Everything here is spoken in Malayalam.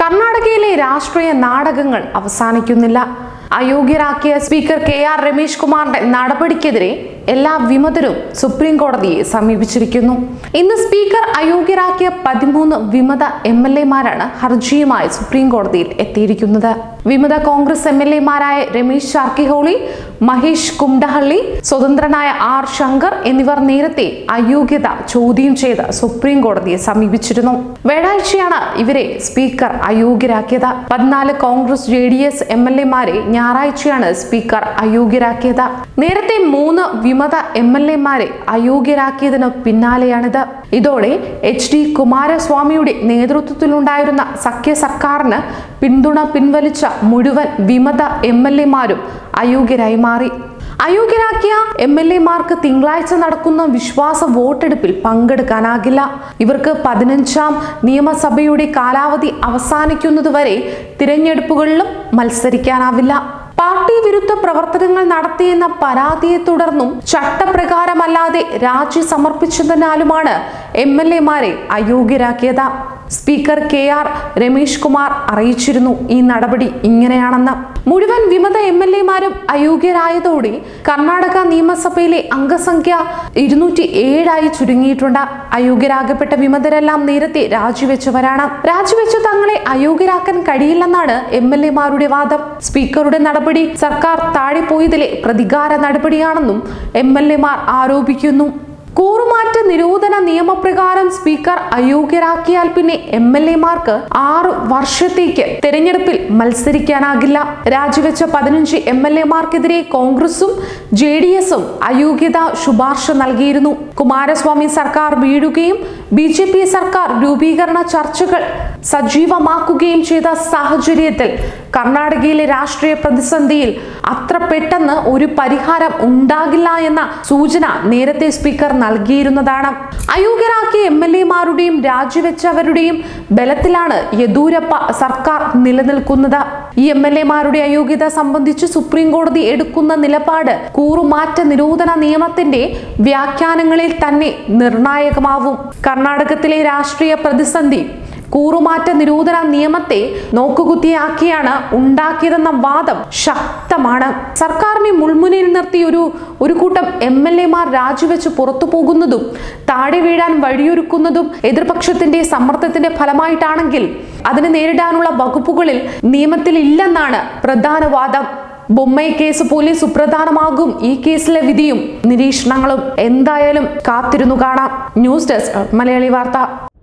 കർണാടകയിലെ രാഷ്ട്രീയ നാടകങ്ങൾ അവസാനിക്കുന്നില്ല അയോഗ്യരാക്കിയ സ്പീക്കർ കെ ആർ രമേശ് കുമാറിന്റെ നടപടിക്കെതിരെ എല്ലാ വിമതരും സുപ്രീം കോടതിയെ സമീപിച്ചിരിക്കുന്നു ഇന്ന് സ്പീക്കർ അയോഗ്യരാക്കിയ പതിമൂന്ന് വിമത എം എൽ എമാരാണ് ഹർജിയുമായി സുപ്രീം കോടതിയിൽ എത്തിയിരിക്കുന്നത് വിമത കോൺഗ്രസ് എം എൽ എമാരായ രമേശ് ചാർക്കിഹോളി മഹേഷ് കുംഡഹള്ളി സ്വതന്ത്രനായ ആർ ശങ്കർ എന്നിവർ നേരത്തെ അയോഗ്യത ചോദ്യം ചെയ്ത് സുപ്രീം കോടതിയെ സമീപിച്ചിരുന്നു വ്യാഴാഴ്ചയാണ് ഇവരെ സ്പീക്കർ അയോഗ്യരാക്കിയത് പതിനാല് Congress J D S M L എമാരെ ഞായറാഴ്ചയാണ് സ്പീക്കർ അയോഗ്യരാക്കിയത് നേരത്തെ മൂന്ന് വിമത എം എൽ എമാരെ അയോഗ്യരാക്കിയതിന് പിന്നാലെയാണിത് ഇതോടെ എച്ച് ഡി കുമാരസ്വാമിയുടെ നേതൃത്വത്തിലുണ്ടായിരുന്ന സഖ്യ സർക്കാരിന് പിന്തുണ പിൻവലിച്ച മുഴുവൻ വിമത എം എൽ എമാരും അയോഗ്യരായി മാറി അയോഗ്യരാക്കിയ എം എൽ എമാർക്ക് തിങ്കളാഴ്ച നടക്കുന്ന വിശ്വാസ വോട്ടെടുപ്പിൽ പങ്കെടുക്കാനാകില്ല ഇവർക്ക് പതിനഞ്ചാം നിയമസഭയുടെ കാലാവധി അവസാനിക്കുന്നതുവരെ തിരഞ്ഞെടുപ്പുകളിലും മത്സരിക്കാനാവില്ല പാർട്ടി വിരുദ്ധ പ്രവർത്തനങ്ങൾ നടത്തിയെന്ന പരാതിയെ തുടർന്നും ചട്ടപ്രകാരമല്ലാതെ രാജി സമർപ്പിച്ചതിനാലുമാണ് എം എൽ എമാരെ അയോഗ്യരാക്കിയത് speaker K R Ramesh Kumar അറിയിച്ചിരുന്നു ഈ നടപടി ഇങ്ങനെയാണെന്ന് മുഴുവൻ വിമത എം എൽ എമാരും അയോഗ്യരായതോടെ കർണാടക നിയമസഭയിലെ അംഗസംഖ്യ ഇരുന്നൂറ്റി ഏഴായി ചുരുങ്ങിയിട്ടുണ്ട് അയോഗ്യരാകപ്പെട്ട വിമതരെല്ലാം നേരത്തെ രാജിവെച്ചവരാണ് രാജിവെച്ച തങ്ങളെ അയോഗ്യരാക്കാൻ കഴിയില്ലെന്നാണ് എം എൽ എമാരുടെ വാദം സ്പീക്കറുടെ നടപടി സർക്കാർ താഴെ പോയതിലെ പ്രതികാര നടപടിയാണെന്നും എം എൽ എമാർ ആരോപിക്കുന്നു കൂറുമാറ്റ നിരോധന നിയമപ്രകാരം സ്പീക്കർ അയോഗ്യരാക്കിയാൽ പിന്നെ എം എൽ എമാർക്ക് ആറ് വർഷത്തേക്ക് തെരഞ്ഞെടുപ്പിൽ മത്സരിക്കാനാകില്ല രാജിവെച്ച പതിനഞ്ച് എം എൽ എമാർക്കെതിരെ കോൺഗ്രസും ജെ ഡി എസും അയോഗ്യത ശുപാർശ നൽകിയിരുന്നു കുമാരസ്വാമി സർക്കാർ വീഴുകയും ബി ജെ പി സർക്കാർ രൂപീകരണ ചർച്ചകൾ സജീവമാക്കുകയും ചെയ്ത സാഹചര്യത്തിൽ കർണാടകയിലെ രാഷ്ട്രീയ പ്രതിസന്ധിയിൽ അത്ര പെട്ടെന്ന് ഒരു പരിഹാരം ഉണ്ടാകില്ല എന്ന സൂചന നേരത്തെ സ്പീക്കർ നൽകിയിരുന്നതാണ് അയോഗ്യരാക്കിയ എം എൽ എമാരുടെയും രാജിവെച്ചവരുടെയും ബലത്തിലാണ് യെദ്യൂരപ്പ സർക്കാർ നിലനിൽക്കുന്നത് ഈ എം എൽ എമാരുടെ അയോഗ്യത സംബന്ധിച്ച് സുപ്രീം കോടതി എടുക്കുന്ന നിലപാട് കൂറുമാറ്റ നിരോധന നിയമത്തിന്റെ വ്യാഖ്യാനങ്ങളിൽ തന്നെ നിർണായകമാവും കർണാടകത്തിലെ രാഷ്ട്രീയ പ്രതിസന്ധി കൂറുമാറ്റ നിരോധന നിയമത്തെ നോക്കുകുത്തിയാക്കിയാണ് ഉണ്ടാക്കിയതെന്ന വാദം ശക്തമാണ് സർക്കാരിനെ മുൾമുനയിൽ നിർത്തി ഒരു ഒരു കൂട്ടം എം എൽ എമാർ രാജിവെച്ച് പുറത്തു പോകുന്നതും താഴെ വീഴാൻ വഴിയൊരുക്കുന്നതും എതിർപക്ഷത്തിന്റെ സമ്മർദ്ദത്തിന്റെ ഫലമായിട്ടാണെങ്കിൽ അതിനെ നേരിടാനുള്ള വകുപ്പുകളിൽ നിയമത്തിൽ ഇല്ലെന്നാണ് പ്രധാന വാദം ബൊമ്മൈ കേസ് പോലെ സുപ്രധാനമാകും ഈ കേസിലെ വിധിയും നിരീക്ഷണങ്ങളും എന്തായാലും കാത്തിരുന്നു കാണാം ന്യൂസ് ഡെസ്ക് മലയാളി വാർത്ത